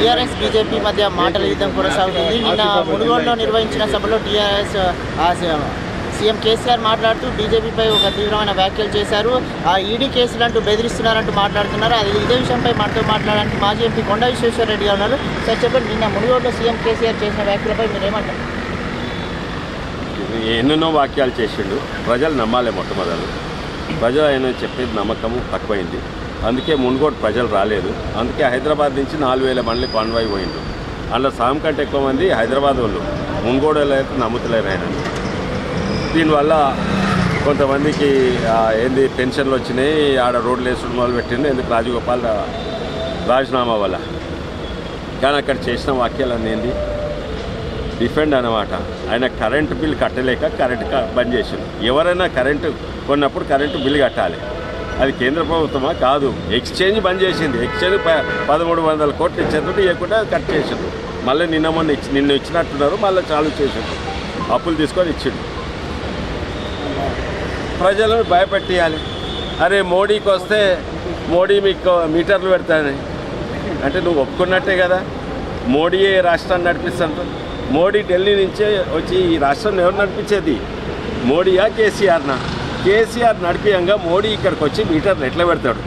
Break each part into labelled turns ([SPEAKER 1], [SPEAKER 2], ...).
[SPEAKER 1] TRS BJP మధ్య మాటల యుద్ధం కొనసాగుతుంది నిన్న మునుగోడులో నిర్వహించిన సభలో టీఆర్ఎస్ సీఎం కేసీఆర్ మాట్లాడుతూ బీజేపీపై ఒక తీవ్రమైన వ్యాఖ్యలు చేశారు ఆ ఈడీ కేసులు అంటూ బెదిరిస్తున్నారంటూ మాట్లాడుతున్నారు అది ఇదే విషయంపై మనతో మాట్లాడడానికి మాజీ ఎంపీ కొండ విశ్వేశ్వర రెడ్డి గారు ఉన్నారు సార్ చెప్పండి నిన్న మునుగోడులో సీఎం కేసీఆర్ చేసిన వ్యాఖ్యలపై మీరు ఏమంటారు
[SPEAKER 2] ఎన్నెన్నో వాక్యాలు చేసిండు ప్రజలు నమ్మాలి మొట్టమొదలు ప్రజలు ఆయన చెప్పేది నమ్మకము తక్కువైంది అందుకే మున్గోడు ప్రజలు రాలేదు అందుకే హైదరాబాద్ నుంచి నాలుగు వేల మంది కాన్వాయ్ పోయిండు అందులో సగం కంటే ఎక్కువ మంది హైదరాబాద్ వాళ్ళు మున్గోడు అయితే నమ్ముతలేరు ఆయన దీనివల్ల కొంతమందికి ఆ, ఏంది పెన్షన్లు వచ్చినాయి ఆడ రోడ్లు వేసుడు మొదలు పెట్టిండు ఎందుకు రాజగోపాల్ రా- రాజీనామా వల్ల కానీ అక్కడ చేసిన వాక్యాలన్నీ ఏంది డిఫెండ్ అన్నమాట ఆయన కరెంటు బిల్ కట్టలేక కరెంట్ క- బంద్ చేసిండు ఎవరైనా కరెంటు కొన్నప్పుడు కరెంటు బిల్ కట్టాలి అది కేంద్ర ప్రభుత్వమా కాదు ఎక్స్చేంజ్ బంద్ చేసింది ఎక్స్చేంజ్ ప పదమూడు వందల కోట్లు ఇచ్చేందుకు ఇవ్వకుండా అది కట్ చేసిండు మళ్ళీ నిన్న మొన్న ఇచ్చి నిన్న ఇచ్చినట్టున్నారు మళ్ళీ చాలు చేసిండు అప్పులు తీసుకొని ఇచ్చిండు ప్రజలను భయపెట్టియాలి అరే మోడీకి వస్తే మోడీ మీకు మీటర్లు పెడతానని అంటే నువ్వు ఒప్పుకున్నట్టే కదా మోడీయే ఈ రాష్ట్రాన్ని నడిపిస్తాను మోడీ ఢిల్లీ నుంచే వచ్చి ఈ రాష్ట్రాన్ని ఎవరు నడిపించేది మోడీయా కేసీఆర్నా కేసీఆర్ నడిపియంగా మోడీ ఇక్కడికి వచ్చి మీటర్లు ఎట్లా పెడతాడు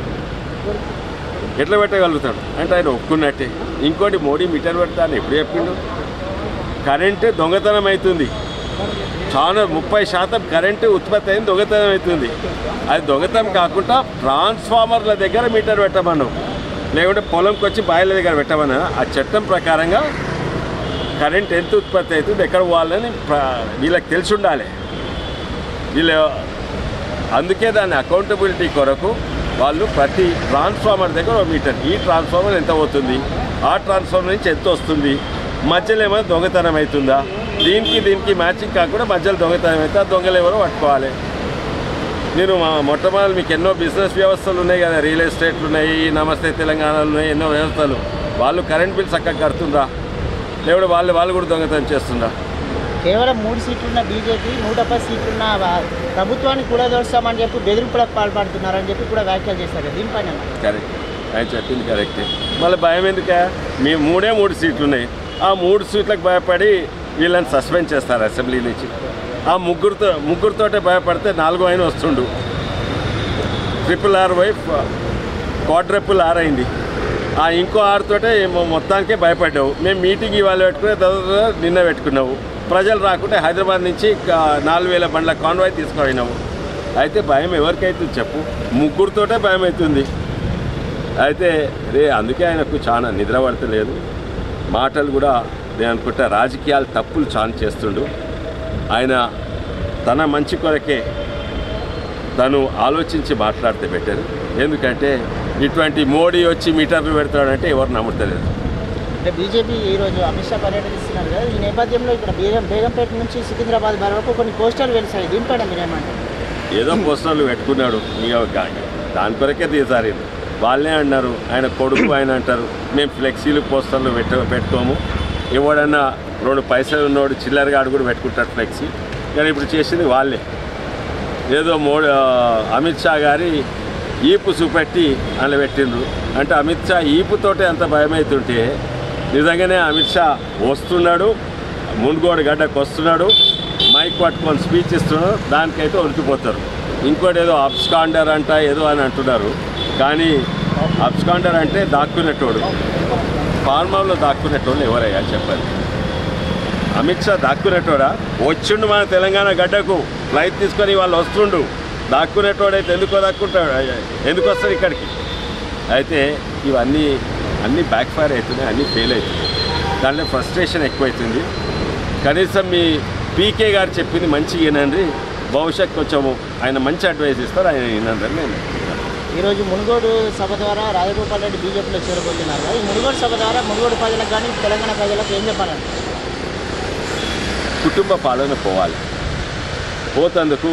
[SPEAKER 2] ఎట్లా పెట్టగలుగుతాడు అంటే ఆయన ఒప్పుకున్నట్టే ఇంకోటి మోడీ మీటర్ పెడతా అని ఎప్పుడు చెప్పిండు కరెంటు దొంగతనం అవుతుంది చాలా ముప్పై శాతం కరెంటు ఉత్పత్తి అయింది దొంగతనం అవుతుంది అది దొంగతనం కాకుండా ట్రాన్స్ఫార్మర్ల దగ్గర మీటర్ పెట్టమన్నాం లేకుంటే పొలంకి వచ్చి బాయిల దగ్గర పెట్టమన్నా ఆ చట్టం ప్రకారంగా కరెంట్ ఎంత ఉత్పత్తి అవుతుంది ఎక్కడ పోవాలని ప్ర- వీళ్ళకి తెలిసి ఉండాలి వీళ్ళు అందుకే దాని అకౌంటబిలిటీ కొరకు వాళ్ళు ప్రతి ట్రాన్స్ఫార్మర్ దగ్గర ఒక మీటర్ ఈ ట్రాన్స్ఫార్మర్ ఎంత పోతుంది ఆ ట్రాన్స్ఫార్మర్ నుంచి ఎంత వస్తుంది మధ్యలో ఏమైనా దొంగతనం అవుతుందా దీనికి దీనికి మ్యాచింగ్ కాకుండా మధ్యలో దొంగతనం అయితే ఆ దొంగలు ఎవరో పట్టుకోవాలి నేను మా మొట్టమొదటి మీకు ఎన్నో బిజినెస్ వ్యవస్థలు ఉన్నాయి కదా రియల్ ఎస్టేట్లు ఉన్నాయి నమస్తే తెలంగాణలో ఉన్నాయి ఎన్నో వ్యవస్థలు వాళ్ళు కరెంట్ బిల్ చక్కగా కడుతుందా లేకపోతే వాళ్ళు వాళ్ళు కూడా దొంగతనం చేస్తుందా
[SPEAKER 1] కేవలం మూడు సీట్లున్న బీజేపీ నూట పది సీట్లున్న వా- ప్రభుత్వాన్ని కూడా దోస్తామని చెప్పి బెదిరింపులకు పాల్పడుతున్నారని చెప్పి కూడా వ్యాఖ్యలు చేశారు దీనిపైన
[SPEAKER 2] కరెక్ట్ ఆయన చెప్పింది కరెక్టే మళ్ళీ భయం ఎందుక మీ మూడే మూడు సీట్లు ఉన్నాయి ఆ మూడు సీట్లకు భయపడి వీళ్ళని సస్పెండ్ చేస్తారు అసెంబ్లీ నుంచి ఆ ముగ్గురుతో ముగ్గురితోటే భయపడితే నాలుగో ఆయన వస్తుండు triple R wife quadruple R అయింది ఆ ఇంకో ఆరుతోటే మొ- మొత్తానికే భయపడ్డావు మేము మీటింగ్ ఇవాళ పెట్టుకునే తర్వాత నిన్న పెట్టుకున్నావు ప్రజలు రాకుంటే హైదరాబాద్ నుంచి క- నాలుగు వేల బండ్ల కాన్వాయ్ తీసుకుపోయినావు అయితే భయం ఎవరికైతుంది చెప్పు ముగ్గురితోటే భయం అవుతుంది అయితే రే అందుకే ఆయనకు చాలా నిద్ర పడతలేదు మాటలు కూడా నేను అనుకుంటా రాజకీయాలు తప్పులు చాలా చేస్తుండు ఆయన తన మంచి కొరకే తను ఆలోచించి మాట్లాడితే బెటర్ ఎందుకంటే ఇటువంటి మోడీ వచ్చి మీటర్లు పెడతాడంటే ఎవరు నమ్ముతలేదు
[SPEAKER 1] అంటే బీజేపీ ఈరోజు అమిత్ షా పర్యటిస్తున్నారు కదా ఈ నేపథ్యంలో ఇక్కడ బేగం బేగంపేట నుంచి సికింద్రాబాద్ వరకు కొన్ని పోస్టర్లు వెలిసాయి దీనిపైన మీరేమంటారు
[SPEAKER 2] ఏదో పోస్టర్లు పెట్టుకున్నాడు ఇక గా- దాని కొరకే తీసారు ఇది. వాళ్ళే అన్నారు ఆయన కొడుకు ఆయన అంటారు మేము ఫ్లెక్సీలు పోస్టర్లు పెట్ట పెట్టుకోము ఎవడన్నా రెండు పైసలు ఉన్నోడు చిల్లరగాడు కూడా పెట్టుకుంటాడు ఫ్లెక్సీ కానీ ఇప్పుడు చేసింది వాళ్ళే ఏదో మోడీ ఆ, అమిత్ షా గారి ఈపు చూపెట్టి అందులో పెట్టిండ్రు అంటే అమిత్ షా ఈపుతోటే అంత భయమవుతుంటే నిజంగానే అమిత్ షా వస్తున్నాడు మున్గోడు గడ్డకు వస్తున్నాడు మైక్ పట్టుకొని స్పీచ్ ఇస్తున్నాడు దానికైతే ఉరికిపోతారు ఇంకోటి ఏదో అబ్స్కాండర్ అంట ఏదో అని అంటున్నారు కానీ అబ్స్కాండర్ అంటే దాక్కునేటోడు ఫార్మాల్లో దాక్కునేటోళ్ళు ఎవరయ్యా చెప్పండి అమిత్ షా దాక్కునేటోడా వచ్చిండు మన తెలంగాణ గడ్డకు ఫ్లైట్ తీసుకొని వాళ్ళు వస్తుండు దాక్కునేటోడైతే ఎందుకో దాక్కుంటాడు ఎందుకు వస్తారు ఇక్కడికి అయితే ఇవన్నీ అన్నీ బ్యాక్ ఫైర్ అవుతున్నాయి అన్నీ ఫెయిల్ అవుతున్నాయి దాంట్లో ఫ్రస్ట్రేషన్ ఎక్కువైతుంది కనీసం మీ పీకే గారు చెప్పింది మంచిగా వినండి భవిష్యత్ కొంచెము ఆయన మంచి అడ్వైస్ ఇస్తారు ఆయన వినండి అని నేను అనుకుంటున్నాను.
[SPEAKER 1] ఈరోజు మునుగోడు సభ ద్వారా రాజగోపాల్ రెడ్డి బీజేపీలో చేరబోతున్నారు కదా ఈ మునుగోడు సభ ద్వారా మునుగోడు ప్రజలకు కానీ తెలంగాణ ప్రజలకు ఏం చెప్పాలండి
[SPEAKER 2] కుటుంబ పాలన పోవాలి పోతందుకు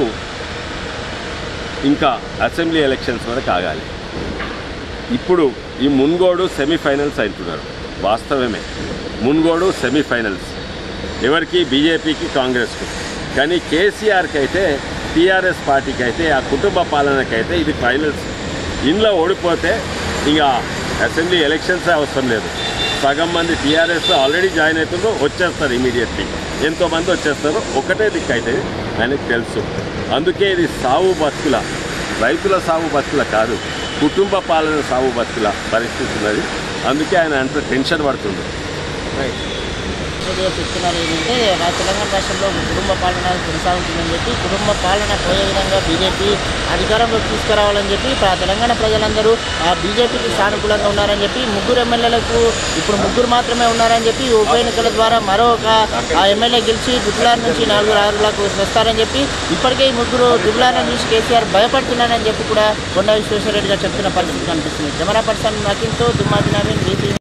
[SPEAKER 2] ఇంకా అసెంబ్లీ ఎలక్షన్స్ వరకు ఆగాలి ఇప్పుడు ఈ మున్గోడు సెమీఫైనల్స్ అంటున్నారు వాస్తవమే మున్గోడు సెమీఫైనల్స్ ఎవరికి బీజేపీకి కాంగ్రెస్కు కానీ కేసీఆర్కి అయితే టీఆర్ఎస్ పార్టీకి అయితే ఆ కుటుంబ పాలనకైతే ఇది ఫైనల్స్ ఇంట్లో ఓడిపోతే ఇంకా అసెంబ్లీ ఎలక్షన్స్ అవసరం లేదు సగం మంది టీఆర్ఎస్ ఆల్రెడీ జాయిన్ అవుతుండ్రు వచ్చేస్తారు ఇమీడియట్లీ ఎంతోమంది వచ్చేస్తారు ఒకటే దిక్కు అయితే ఆయనకు తెలుసు అందుకే ఇది సావు బతుకుల రైతుల సాగు బతుకుల కాదు కుటుంబ పాలన సాగు బతుకుల పరిస్థితి ఉన్నది అందుకే ఆయన అంత టెన్షన్ పడుతుంది
[SPEAKER 1] మీడియా చెప్తున్నారు ఏంటంటే రా- తెలంగాణ రాష్ట్రంలో కుటుంబ పాలన కొనసాగుతుందని చెప్పి కుటుంబ పాలన పోయే విధంగా బీజేపీ అధికారంలోకి తీసుకురావాలని చెప్పి ప్ర- తెలంగాణ ప్రజలందరూ ఆ బీజేపీకి సానుకూలంగా ఉన్నారని చెప్పి ముగ్గురు ఎమ్మెల్యేలకు ఇప్పుడు ముగ్గురు మాత్రమే ఉన్నారని చెప్పి ఉప ఎన్నికల ద్వారా మరో ఒక ఆ ఎమ్మెల్యే గెలిచి దుబ్లార్ నుంచి నలుగురు ఆరుగులకు వస్తారని చెప్పి ఇప్పటికే ఈ ముగ్గురు దుబ్లార్లను చూసి కేసీఆర్ భయపడుతున్నారని చెప్పి కూడా కొండ విశ్వేశ్వరరెడ్డి గారు చెప్తున్న పరిస్థితి కనిపిస్తుంది కెమెరా పర్సన్ నకిల్తో దుమ్మాది నవీన్ బీపీ